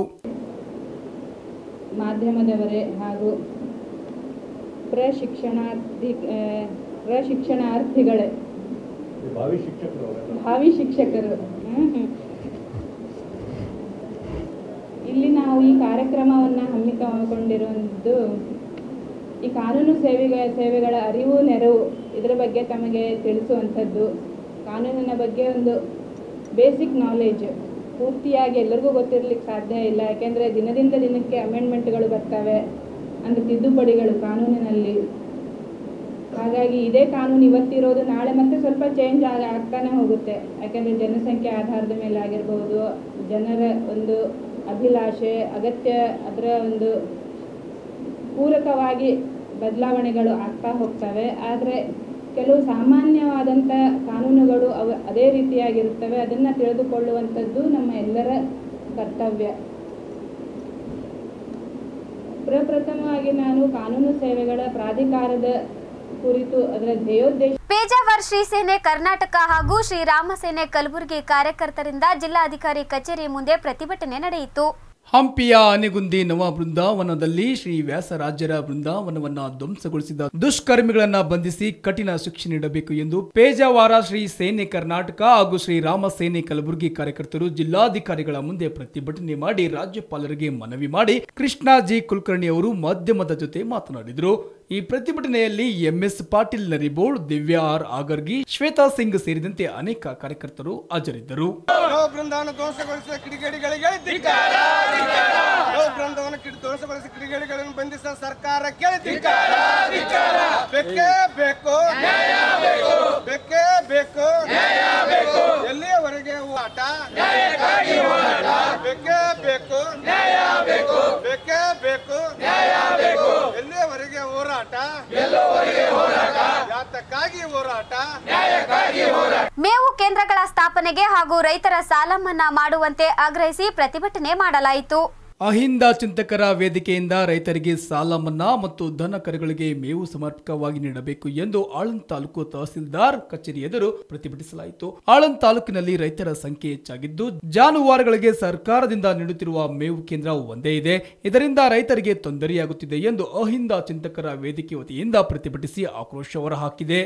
ಮಾಧ್ಯಮದವರೇ ಹಾಗೂ ಪ್ರಶಿಕ್ಷಣಾರ್ಥಿ ಆ, ಪ್ರಶಿಕ್ಷಣಾರ್ಥಿಗಳೇ ಭಾವಿ ಶಿಕ್ಷಕರು ಹ್ಮ್, ಹ್ಮ್. ಇಲ್ಲಿ ನಾವು ಈ ಕಾರ್ಯಕ್ರಮವನ್ನು ಹಮ್ಮಿಕೊಂಡಿರುವುದು ಈ ಕಾನೂನು ಸೇವೆಗಳ ಸೇವೆಗಳ ಅರಿವು ನೆರವು ಇದರ ಬಗ್ಗೆ ತಮಗೆ ತಿಳಿಸುವಂಥದ್ದು ಕಾನೂನಿನ ಬಗ್ಗೆ ಒಂದು ಬೇಸಿಕ್ ನಾಲೆಜ್ ಪೂರ್ತಿಯಾಗಿ ಎಲ್ಲರಿಗೂ ಗೊತ್ತಿರಲಿಕ್ಕೆ ಸಾಧ್ಯ ಇಲ್ಲ ಯಾಕೆಂದರೆ ದಿನದಿಂದ ದಿನಕ್ಕೆ ಅಮೆಂಡ್ಮೆಂಟ್ಗಳು ಬರ್ತವೆ ಅಂದರೆ ತಿದ್ದುಪಡಿಗಳು ಕಾನೂನಿನಲ್ಲಿ ಹಾಗಾಗಿ ಇದೇ ಕಾನೂನು ಇವತ್ತಿರೋದು ನಾಳೆ ಮತ್ತೆ ಸ್ವಲ್ಪ ಚೇಂಜ್ ಆಗ ಆಗ್ತಾನೆ ಹೋಗುತ್ತೆ ಯಾಕೆಂದರೆ ಜನಸಂಖ್ಯೆ ಆಧಾರದ ಮೇಲೆ ಆಗಿರ್ಬೋದು ಜನರ ಒಂದು ಅಭಿಲಾಷೆ ಅಗತ್ಯ ಅದರ ಒಂದು ಪೂರಕವಾಗಿ ಬದಲಾವಣೆಗಳು ಆಗ್ತಾ ಹೋಗ್ತವೆ ಆದರೆ ಕೆಲವು ಸಾಮಾನ್ಯವಾದಂಥ ಕಾನೂನುಗಳು ಅವ ಅದೇ ರೀತಿಯಾಗಿರುತ್ತವೆ ಅದನ್ನು ತಿಳಿದುಕೊಳ್ಳುವಂಥದ್ದು ನಮ್ಮ ಎಲ್ಲರ ಕರ್ತವ್ಯ ಪ್ರಪ್ರಥಮವಾಗಿ ನಾನು ಕಾನೂನು ಸೇವೆಗಳ ಪ್ರಾಧಿಕಾರದ ಕುರಿತು ಅದರ ಧ್ಯೇಯೋದ್ದೇಶ ಪೇಜಾವರ್ ಶ್ರೀ ಸೇನೆ ಕರ್ನಾಟಕ ಹಾಗೂ ಶ್ರೀರಾಮ ಸೇನೆ ಕಲಬುರಗಿ ಕಾರ್ಯಕರ್ತರಿಂದ ಜಿಲ್ಲಾಧಿಕಾರಿ ಕಚೇರಿ ಮುಂದೆ ಪ್ರತಿಭಟನೆ ನಡೆಯಿತು ಹಂಪಿಯ ಆನೆಗುಂದಿ ನವ ಬೃಂದಾವನದಲ್ಲಿ ಶ್ರೀ ವ್ಯಾಸರಾಜ್ಯರ ಬೃಂದಾವನವನ್ನ ಧ್ವಂಸಗೊಳಿಸಿದ ದುಷ್ಕರ್ಮಿಗಳನ್ನ ಬಂಧಿಸಿ ಕಠಿಣ ಶಿಕ್ಷೆ ನೀಡಬೇಕು ಎಂದು ಪೇಜಾವಾರ ಶ್ರೀ ಸೇನೆ ಕರ್ನಾಟಕ ಹಾಗೂ ಶ್ರೀರಾಮ ಸೇನೆ ಕಲಬುರಗಿ ಕಾರ್ಯಕರ್ತರು ಜಿಲ್ಲಾಧಿಕಾರಿಗಳ ಮುಂದೆ ಪ್ರತಿಭಟನೆ ಮಾಡಿ ರಾಜ್ಯಪಾಲರಿಗೆ ಮನವಿ ಮಾಡಿ ಕೃಷ್ಣಾಜಿ ಕುಲಕರ್ಣಿ ಅವರು ಮಾಧ್ಯಮದ ಜೊತೆ ಮಾತನಾಡಿದರು ಈ ಪ್ರತಿಭಟನೆಯಲ್ಲಿ ಎಂಎಸ್ ಪಾಟೀಲ್ ನರಿಬೋಳ್ ದಿವ್ಯಾ ಆರ್ ಆಗರ್ಗಿ ಶ್ವೇತಾ ಸಿಂಗ್ ಸೇರಿದಂತೆ ಅನೇಕ ಕಾರ್ಯಕರ್ತರು ಹಾಜರಿದ್ದರು ಲೋ ಬೃಂದಾವನ ಧ್ವಂಸಗೊಳಿಸಿದ ಕಿಡಿಗೇಡಿಗಳಿಗೆ ಧಿಕ್ಕಾರ. ಲೋ ಬೃಂದಾವನ ಕಿಡಿ ಧ್ವಂಸಗೊಳಿಸಿದ ಕಿಡಿಗೇಡಿಗಳನ್ನು ಬಂಧಿಸಿದ ಸರ್ಕಾರಕ್ಕೆ ಧಿಕ್ಕಾರ. ಬೇಕೇ ಬೇಕು ಬೇಕೇ ಬೇಕು ಎಲ್ಲಿಯವರೆಗೆ ಹೋರಾಟ ಬೇಕೇ ಬೇಕು ಬೇಕೇ ಬೇಕು ಎಲ್ಲಿಯವರೆಗೆ ಹೋರಾಟ ಯಾತಕ್ಕಾಗಿ ಹೋರಾಟ ಮೇವು ಕೇಂದ್ರಗಳ ಸ್ಥಾಪನೆಗೆ ಹಾಗೂ ರೈತರ ಸಾಲ ಮನ್ನಾ ಮಾಡುವಂತೆ ಆಗ್ರಹಿಸಿ ಪ್ರತಿಭಟನೆ ಮಾಡಲಾಯಿತು ಅಹಿಂದ ಚಿಂತಕರ ವೇದಿಕೆಯಿಂದ ರೈತರಿಗೆ ಸಾಲ ಮನ್ನಾ ಮತ್ತು ದನ ಕರುಗಳಿಗೆ ಮೇವು ಸಮರ್ಪಕವಾಗಿ ನೀಡಬೇಕು ಎಂದು ಆಳಂದ್ ತಾಲೂಕು ತಹಸೀಲ್ದಾರ್ ಕಚೇರಿ ಎದುರು ಪ್ರತಿಭಟಿಸಲಾಯಿತು ಆಳಂದ್ ತಾಲೂಕಿನಲ್ಲಿ ರೈತರ ಸಂಖ್ಯೆ ಹೆಚ್ಚಾಗಿದ್ದು ಜಾನುವಾರುಗಳಿಗೆ ಸರ್ಕಾರದಿಂದ ನೀಡುತ್ತಿರುವ ಮೇವು ಕೇಂದ್ರ ಒಂದೇ ಇದೆ ಇದರಿಂದ ರೈತರಿಗೆ ತೊಂದರೆಯಾಗುತ್ತಿದೆ ಎಂದು ಅಹಿಂದ ಚಿಂತಕರ ವೇದಿಕೆ ವತಿಯಿಂದ ಪ್ರತಿಭಟಿಸಿ ಆಕ್ರೋಶ ಹೊರಹಾಕಿದೆ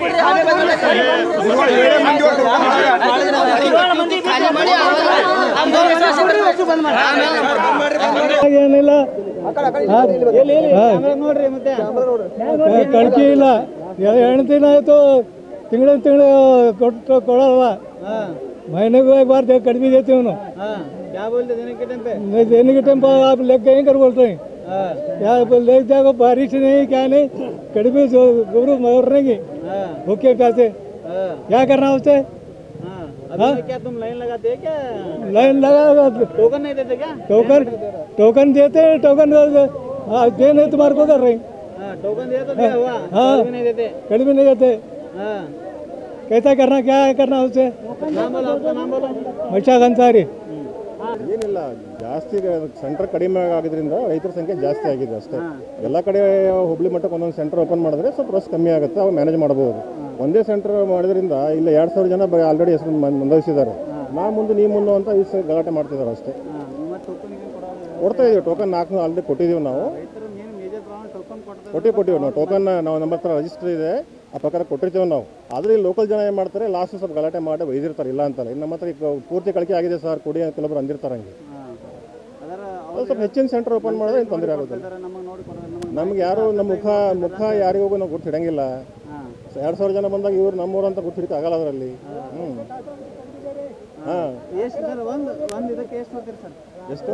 ಏನಿಲ್ಲ ಕಡ್ಕಿ ಇಲ್ಲ ಎಂಟು ದಿನ ಆಯ್ತು ತಿಂಗಳ ತಿಂಗಳು ಕೊಟ್ಟು ಕೊಡಲ್ವ ಮಹಿನೆಗೆ एक बार देख कड़वी देते हो क्या बोलते देने के टाइम पे देने के टाइम पर आप लेग गए कर बोलते हैं यार लेग जाओ बारिश नहीं क्या नहीं कड़वी जो गुरु मर रहेंगे भूखे प्यासे क्या करना उससे क्या तुम लाइन लगाते हैं क्या लाइन लगा टोकन नहीं देते क्या टोकन टोकन देते हैं टोकन हाँ दे नहीं तुम्हारे को कर रहे टोकन दिया तो दिया हुआ हाँ नहीं देते कभी भी नहीं देते कैसा करना क्या करना उससे नाम बोलो आपका नाम बोलो मशाक अंसारी ಏನಿಲ್ಲ ಜಾಸ್ತಿ ಸೆಂಟರ್ ಕಡಿಮೆ ಆಗಿದ್ರಿಂದ ರೈತರ ಸಂಖ್ಯೆ ಜಾಸ್ತಿ ಆಗಿದೆ ಅಷ್ಟೇ ಎಲ್ಲ ಕಡೆ ಹುಬ್ಳಿ ಮಟ್ಟಕ್ಕೆ ಒಂದೊಂದು ಸೆಂಟರ್ ಓಪನ್ ಮಾಡಿದ್ರೆ ಸ್ವಲ್ಪ ರಶ್ ಕಮ್ಮಿ ಆಗುತ್ತೆ ಅವು ಮ್ಯಾನೇಜ್ ಮಾಡ್ಬೋದು ಒಂದೇ ಸೆಂಟರ್ ಮಾಡಿದ್ರಿಂದ ಇಲ್ಲ ಎರಡು ಸಾವಿರ ಜನ ಆಲ್ರೆಡಿ ಹೆಸರು ನೋಂದಾಯಿಸಿದ್ದಾರೆ ನಾ ಮುಂದೆ ನೀ ಮುಂದೆ ಅಂತ ಈ ಸ- ಗಲಾಟೆ ಮಾಡ್ತಿದ್ದಾರೆ ಅಷ್ಟೇ ಕೊಡ್ತಾ ಇದೀವಿ ಟೋಕನ್ ನಾಲ್ಕು ಆಲ್ರೆಡಿ ಕೊಟ್ಟಿದ್ದೀವಿ ನಾವು ಕೊಟ್ಟಿ ಕೊಟ್ಟಿವಿ ನಾವು ಟೋಕನ್ ನಾವು ನಮ್ಮ ಹತ್ರ ರಿಜಿಸ್ಟರ್ ಇದೆ ಆ ಪ್ರಕಾರ ಕೊಟ್ಟಿರ್ತೀವಿ ನಾವು ಆದರೆ ಈ ಲೋಕಲ್ ಜನ ಏನು ಮಾಡ್ತಾರೆ ಲಾಸ್ಟ್ ಸ್ವಲ್ಪ ಗಲಾಟೆ ಮಾಡಿ ಒಯ್ದಿರ್ತಾರೆ ಇಲ್ಲ ಅಂತಲ್ಲ ಇನ್ನು ನಮ್ಮ ಹತ್ರ ಈಗ ಪೂರ್ತಿ ಕಳಿಕೆ ಆಗಿದೆ ಸರ್ ಕೊಡಿ ಅಂತ ಕೆಲವೊಬ್ರು ಅಂದಿರ್ತಾರೆ ಹಂಗೆ ಅದು ಸ್ವಲ್ಪ ಹೆಚ್ಚಿನ ಸೆಂಟರ್ ಓಪನ್ ಮಾಡಿದ್ರೆ ಏನು ತೊಂದರೆ ಆಗೋದಿಲ್ಲ ನಮ್ಗೆ ಯಾರು ನಮ್ಮ ಮುಖ ಮುಖ ಯಾರಿಗೂ ನಾವು ಗುರ್ತು ಹಿಡಂಗಿಲ್ಲ ಎರಡು ಸಾವಿರ ಜನ ಬಂದಾಗ ಇವ್ರು ನಮ್ಮೂರು ಅಂತ ಗುರ್ತು ಹಿಡಿಕೆ ಆಗಲ್ಲ ಅದರಲ್ಲಿ ಹ್ಞೂ ಹಾಂ ಎಷ್ಟು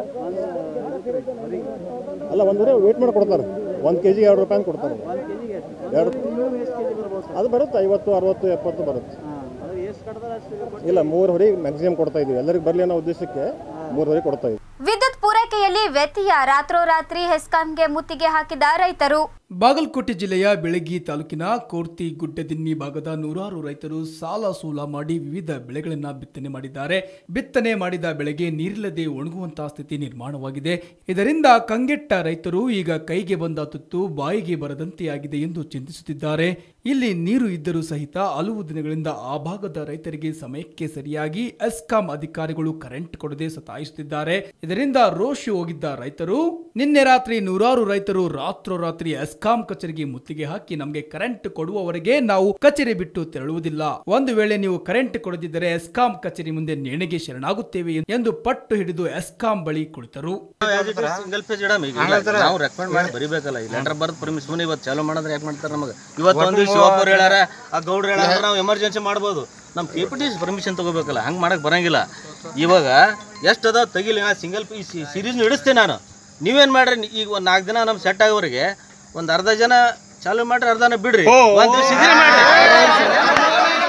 ಅಲ್ಲ ಒಂದು ವೇಟ್ ಮಾಡಿ ಕೊಡ್ತಾರೆ ಒಂದು ಕೆ ಜಿಗೆ ಎರಡು ರೂಪಾಯಿ ಅಂತ ಕೊಡ್ತಾರೆ ಎರಡು ಅದು ಬರುತ್ತೆ ಐವತ್ತು ಅರವತ್ತು ಎಪ್ಪತ್ತು ಬರುತ್ತೆ ಇಲ್ಲ ಮೂರು ಹೊರಿ ಮ್ಯಾಕ್ಸಿಮಮ್ ಕೊಡ್ತಾ ಇದೀವಿ ಎಲ್ಲರಿಗೆ ಬರಲಿ ಅನ್ನೋ ಉದ್ದೇಶಕ್ಕೆ ಮೂರು ಹೊರಿ ಕೊಡ್ತಾ ಇದೀವಿ ವಿದ್ಯುತ್ ಪೂರೈಕೆಯಲ್ಲಿ ವ್ಯತ್ಯಯ ರಾತ್ರೋರಾತ್ರಿ ಹೆಸ್ಕಾಂಗೆ ಮುತ್ತಿಗೆ ಹಾಕಿದ ರೈತರು ಬಾಗಲಕೋಟೆ ಜಿಲ್ಲೆಯ ಬೆಳಗಿ ತಾಲೂಕಿನ ಕೋರ್ತಿ ಗುಡ್ಡದಿನ್ನಿ ಭಾಗದ ನೂರಾರು ರೈತರು ಸಾಲ ಸೂಲ ಮಾಡಿ ವಿವಿಧ ಬೆಳೆಗಳನ್ನ ಬಿತ್ತನೆ ಮಾಡಿದ್ದಾರೆ ಬಿತ್ತನೆ ಮಾಡಿದ ಬೆಳೆಗೆ ನೀರಿಲ್ಲದೆ ಒಣಗುವಂತಹ ಸ್ಥಿತಿ ನಿರ್ಮಾಣವಾಗಿದೆ ಇದರಿಂದ ಕಂಗೆಟ್ಟ ರೈತರು ಈಗ ಕೈಗೆ ಬಂದ ತುತ್ತು ಬಾಯಿಗೆ ಬರದಂತೆಯಾಗಿದೆ ಎಂದು ಚಿಂತಿಸುತ್ತಿದ್ದಾರೆ ಇಲ್ಲಿ ನೀರು ಇದ್ದರೂ ಸಹಿತ ಹಲವು ದಿನಗಳಿಂದ ಆ ಭಾಗದ ರೈತರಿಗೆ ಸಮಯಕ್ಕೆ ಸರಿಯಾಗಿ ಎಸ್ಕಾಂ ಅಧಿಕಾರಿಗಳು ಕರೆಂಟ್ ಕೊಡದೆ ಸತಾಯಿಸುತ್ತಿದ್ದಾರೆ ಇದರಿಂದ ರೋಷಿ ಹೋಗಿದ್ದ ರೈತರು ನಿನ್ನೆ ರಾತ್ರಿ ನೂರಾರು ರೈತರು ರಾತ್ರೋರಾತ್ರಿ ಎಸ್ಕಾಂ ಎಸ್ಕಾಂ ಕಚೇರಿಗೆ ಮುತ್ತಿಗೆ ಹಾಕಿ ನಮಗೆ ಕರೆಂಟ್ ಕೊಡುವವರೆಗೆ ನಾವು ಕಚೇರಿ ಬಿಟ್ಟು ತೆರಳುವುದಿಲ್ಲ ಒಂದು ವೇಳೆ ನೀವು ಕರೆಂಟ್ ಕೊಡದಿದ್ದರೆ ಎಸ್ಕಾಂ ಕಚೇರಿ ಮುಂದೆ ನೇಣಿಗೆ ಶರಣಾಗುತ್ತೇವೆ ಎಂದು ಪಟ್ಟು ಹಿಡಿದು ಎಸ್ಕಾಂ ಬಳಿ ಕುಳಿತರು ಸಿಂಗಲ್ ಪೇಜ್ ಇಡಮ್ ಈಗ ಇಲ್ಲ. ನಾವು ರೆಕಮೆಂಡ್ ಮಾಡಿ ಬರಿಬೇಕಲ್ಲ ಈ ಲೆಟರ್ ಬರ್ದು ಪರ್ಮಿಷನ್ ಸುಮ್ಮನೆ ಇವತ್ತು ಚಾಲೂ ಮಾಡಿದ್ರೆ ಯಾಕೆ ಮಾಡ್ತಾರೆ ನಮಗೆ ಇವತ್ತು ಒಂದು ಶಿವಪ್ಪ ಹೇಳ್ಯಾರ ಆ ಗೌಡ್ರು ಹೇಳ್ಯಾರ ನಾವು ಎಮರ್ಜೆನ್ಸಿ ಮಾಡ್ಬೋದು ನಮ್ಮ ಕೆ ಪಿ ಟಿ ಪರ್ಮಿಷನ್ ತಗೋಬೇಕಲ್ಲ ಹಂಗೆ ಮಾಡಕ್ಕೆ ಬರಂಗಿಲ್ಲ ಇವಾಗ ಎಷ್ಟು ಅದ ತೆಗಿಲಿ ನಾ ಸಿಂಗಲ್ ಪಿ ಸೀರೀಸ್ ಇಡಿಸ್ತೇನೆ ನಾನು ನೀವೇನು ಮಾಡ್ರಿ ಈಗ ಒಂದು ನಾಲ್ಕು ದಿನ ನಮ್ಮ ಸೆಟ್ ಆಗೋವರೆಗೆ ಒಂದು ಅರ್ಧ ಜನ ಚಾಲೂ ಮಾಡ್ರಿ ಅರ್ಧನ ಬಿಡ್ರಿ ಒಂದು ದಿವಸ ಇದ್ರೆ ಮಾಡ್ರಿ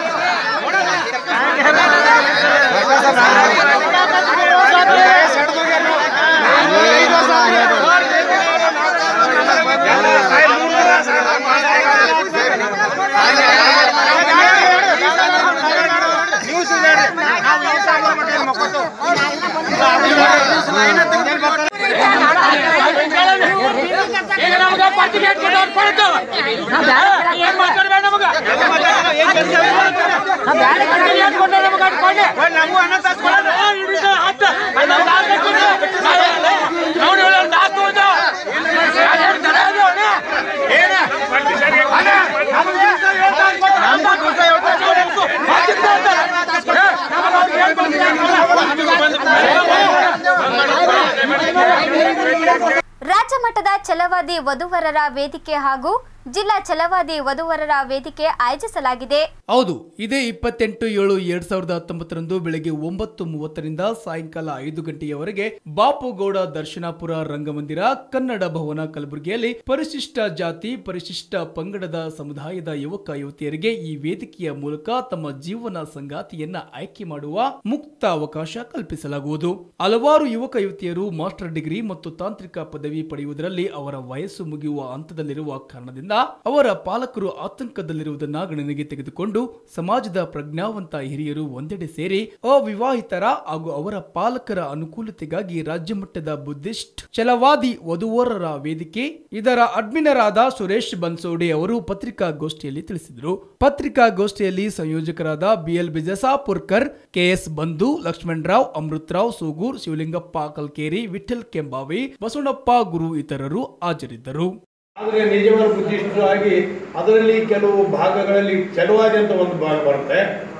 ರಾಜ್ಯ ಮಟ್ಟದ ಛಲವಾದಿ ವಧುವರರ ವೇದಿಕೆ ಹಾಗೂ ಜಿಲ್ಲಾ ಛಲವಾದಿ ವಧುವರರ ವೇದಿಕೆ ಆಯೋಜಿಸಲಾಗಿದೆ ಹೌದು ಇದೇ ಇಪ್ಪತ್ತೆಂಟು ಏಳು ಎರಡ್ ಸಾವಿರದ ಹತ್ತೊಂಬತ್ತರಂದು ಬೆಳಗ್ಗೆ ಒಂಬತ್ತು ಮೂವತ್ತರಿಂದ ಸಾಯಂಕಾಲ ಐದು ಗಂಟೆಯವರೆಗೆ ಬಾಪುಗೌಡ ದರ್ಶನಾಪುರ ರಂಗಮಂದಿರ ಕನ್ನಡ ಭವನ ಕಲಬುರಗಿಯಲ್ಲಿ ಪರಿಶಿಷ್ಟ ಜಾತಿ ಪರಿಶಿಷ್ಟ ಪಂಗಡದ ಸಮುದಾಯದ ಯುವಕ ಯುವತಿಯರಿಗೆ ಈ ವೇದಿಕೆಯ ಮೂಲಕ ತಮ್ಮ ಜೀವನ ಸಂಗಾತಿಯನ್ನ ಆಯ್ಕೆ ಮಾಡುವ ಮುಕ್ತ ಅವಕಾಶ ಕಲ್ಪಿಸಲಾಗುವುದು ಹಲವಾರು ಯುವಕ ಯುವತಿಯರು ಮಾಸ್ಟರ್ ಡಿಗ್ರಿ ಮತ್ತು ತಾಂತ್ರಿಕ ಪದವಿ ಪಡೆಯುವುದರಲ್ಲಿ ಅವರ ವಯಸ್ಸು ಮುಗಿಯುವ ಹಂತದಲ್ಲಿರುವ ಕಾರಣದಿಂದ ಅವರ ಪಾಲಕರು ಆತಂಕದಲ್ಲಿರುವುದನ್ನ ಗಣನೆಗೆ ತೆಗೆದುಕೊಂಡು ಸಮಾಜದ ಪ್ರಜ್ಞಾವಂತ ಹಿರಿಯರು ಒಂದೆಡೆ ಸೇರಿ ಅವಿವಾಹಿತರ ಹಾಗೂ ಅವರ ಪಾಲಕರ ಅನುಕೂಲತೆಗಾಗಿ ರಾಜ್ಯ ಮಟ್ಟದ ಬುದ್ಧಿಸ್ಟ್ ಛಲವಾದಿ ವಧುವರರ ವೇದಿಕೆ ಇದರ ಅಡ್ಮಿನರಾದ ಸುರೇಶ್ ಬನ್ಸೋಡೆ ಅವರು ಪತ್ರಿಕಾಗೋಷ್ಠಿಯಲ್ಲಿ ತಿಳಿಸಿದರು ಪತ್ರಿಕಾಗೋಷ್ಠಿಯಲ್ಲಿ ಸಂಯೋಜಕರಾದ ಬಿಎಲ್ ಬಿಜಸಾಪುರ್ಕರ್ ಕೆಎಸ್ ಬಂಧು ಲಕ್ಷ್ಮಣ್ ರಾವ್ ಅಮೃತ್ ರಾವ್ ಸೂಗೂರ್ ಶಿವಲಿಂಗಪ್ಪ ಕಲ್ಕೇರಿ ವಿಠಲ್ ಕೆಂಬಾವಿ ಬಸವಣ್ಣಪ್ಪ ಗುರು ಇತರರು ಹಾಜರಿದ್ದರು ಆದರೆ ನಿಜವಾದ ಬುದ್ಧಿಸ್ಟರು ಆಗಿ ಅದರಲ್ಲಿ ಕೆಲವು ಭಾಗಗಳಲ್ಲಿ ಚಲವಾದಿ ಅಂತ ಒಂದು ಭಾಗ ಬರುತ್ತೆ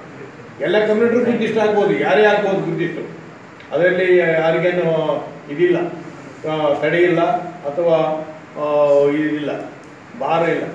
ಎಲ್ಲ ಕಮ್ಯುನಿಟಿ ಬುದ್ಧಿಸ್ಟ್ ಆಗ್ಬೋದು ಯಾರೇ ಆಗ್ಬೋದು ಬುದ್ಧಿಸ್ಟು ಅದರಲ್ಲಿ ಯಾರಿಗೇನು ಇದಿಲ್ಲ ಆ, ತಡೆ ಇಲ್ಲ ಅಥವಾ ಆ, ಇದಿಲ್ಲ ಭಾರ ಇಲ್ಲ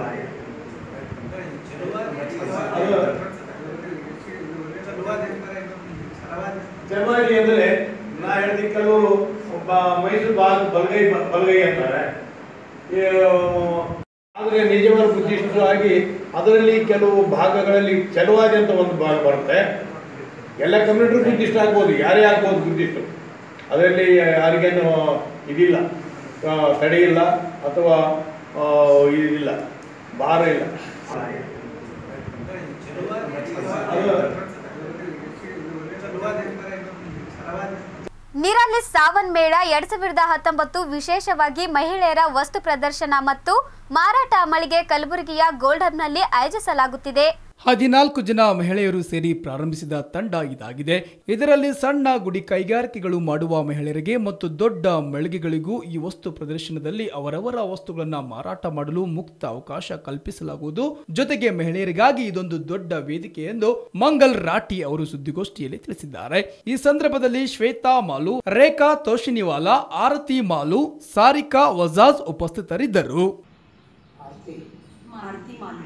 ಚಲವಾದಿ ಅಂದರೆ ನಾ ಹೇಳ್ತೀನಿ ಕೆಲವರು ಒಬ್ಬ ಮೈಸೂರು ಭಾಗ ಬಲಗೈ ಬಲಗೈ ಅಂತಾರೆ ಈ, ಆದರೆ ನಿಜವಾದ ಬುದ್ಧಿಸ್ಟರು ಆಗಿ ಅದರಲ್ಲಿ ಕೆಲವು ಭಾಗಗಳಲ್ಲಿ ಚಲವಾದಿ ಅಂತ ಒಂದು ಭಾಗ ಬರುತ್ತೆ ಎಲ್ಲ ಕಮ್ಯುನಿಟಿ ಬುದ್ಧಿಸ್ಟ್ ಆಗ್ಬೋದು ಯಾರೇ ಆಗ್ಬೋದು ಬುದ್ಧಿಸ್ಟು ಅದರಲ್ಲಿ ಯಾರಿಗೇನು ಇದಿಲ್ಲ ಆ, ತಡೆ ಇಲ್ಲ ಅಥವಾ ಆ, ಇದಿಲ್ಲ ಭಾರ ಇಲ್ಲ ನಿರಾಲಿ ಸಾವನ್ ಮೇಳ ಎರಡ್ ಸಾವಿರದ ಹತ್ತೊಂಬತ್ತು ವಿಶೇಷವಾಗಿ ಮಹಿಳೆಯರ ವಸ್ತು ಪ್ರದರ್ಶನ ಮತ್ತು ಮಾರಾಟ ಮಳಿಗೆ ಕಲಬುರಗಿಯ ಗೋಲ್ಡ್ ಹಬ್ನಲ್ಲಿ ಆಯೋಜಿಸಲಾಗುತ್ತಿದೆ ಹದಿನಾಲ್ಕು ಜನ ಮಹಿಳೆಯರು ಸೇರಿ ಪ್ರಾರಂಭಿಸಿದ ತಂಡ ಇದಾಗಿದೆ ಇದರಲ್ಲಿ ಸಣ್ಣ ಗುಡಿ ಕೈಗಾರಿಕೆಗಳು ಮಾಡುವ ಮಹಿಳೆಯರಿಗೆ ಮತ್ತು ದೊಡ್ಡ ಮಳಿಗೆಗಳಿಗೂ ಈ ವಸ್ತು ಪ್ರದರ್ಶನದಲ್ಲಿ ಅವರವರ ವಸ್ತುಗಳನ್ನು ಮಾರಾಟ ಮಾಡಲು ಮುಕ್ತ ಅವಕಾಶ ಕಲ್ಪಿಸಲಾಗುವುದು ಜೊತೆಗೆ ಮಹಿಳೆಯರಿಗಾಗಿ ಇದೊಂದು ದೊಡ್ಡ ವೇದಿಕೆ ಎಂದು ಮಂಗಲ್ ರಾಠಿ ಅವರು ಸುದ್ದಿಗೋಷ್ಠಿಯಲ್ಲಿ ತಿಳಿಸಿದ್ದಾರೆ ಈ ಸಂದರ್ಭದಲ್ಲಿ ಶ್ವೇತಾ ಮಾಲು ರೇಖಾ ತೋಶಿನಿವಾಲಾ ಆರತಿ ಮಾಲು ಸಾರಿಕಾ ವಜಾಜ್ ಉಪಸ್ಥಿತರಿದ್ದರು मारुति मालू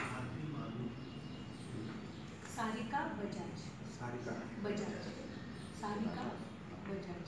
सारिका बजाज सारिका बजाज सारिका बजाज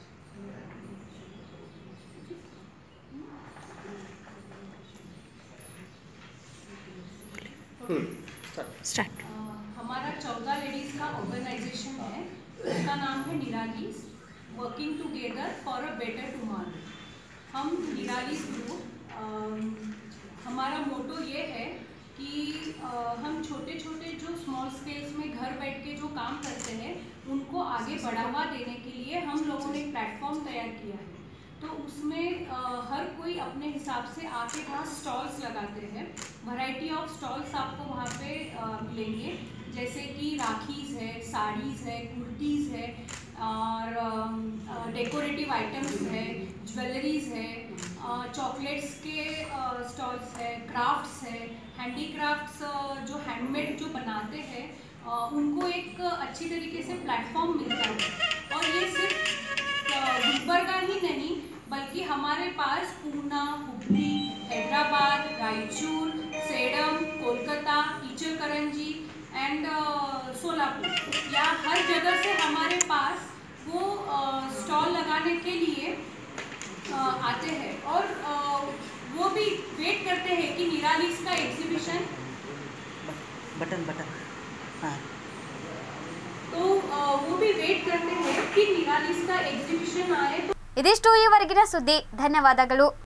स्टार्ट हमारा चौदह लेडीज का ऑर्गेनाइजेशन है उसका नाम है Niralis working together for a better tomorrow हम निरालीज ग्रुप हमारा मोटो ये है कि अ, हम छोटे छोटे जो स्मॉल स्केल्स में घर बैठ के जो काम करते हैं उनको आगे बढ़ावा देने के लिए हम लोगों ने एक प्लेटफॉर्म तैयार किया है तो उसमें अ, हर कोई अपने हिसाब से आके वहाँ स्टॉल्स लगाते हैं वैरायटी ऑफ स्टॉल्स आपको वहाँ पे अ, मिलेंगे जैसे कि राखीज़ है साड़ीज़ है कुर्तीज़ है और डेकोरेटिव आइटम्स है ज्वेलरीज है चॉकलेट्स के स्टॉल्स है क्राफ्ट्स है हैंडीक्राफ्ट्स जो हैंडमेड जो बनाते हैं अ, उनको एक अच्छी तरीके से प्लेटफॉर्म मिलता है और ये सिर्फ अ, गुलबर्गा ही नहीं बल्कि हमारे पास पूना हुबली हैदराबाद रायचूर सेडम कोलकाता ईचलकरंजी एंड सोलापुर या हर जगह से हमारे पास वो स्टॉल लगाने के लिए अ, आते हैं और अ, वो भी वेट करते हैं कि निरालिस का एग्जीबिशन बटन बटन हाँ तो अ, वो भी वेट करते हैं कि निरालिस का एग्जीबिशन आए तो ಇದಿಷ್ಟು ಈವರೆಗಿನ ಸುದ್ದಿ ಧನ್ಯವಾದಗಳು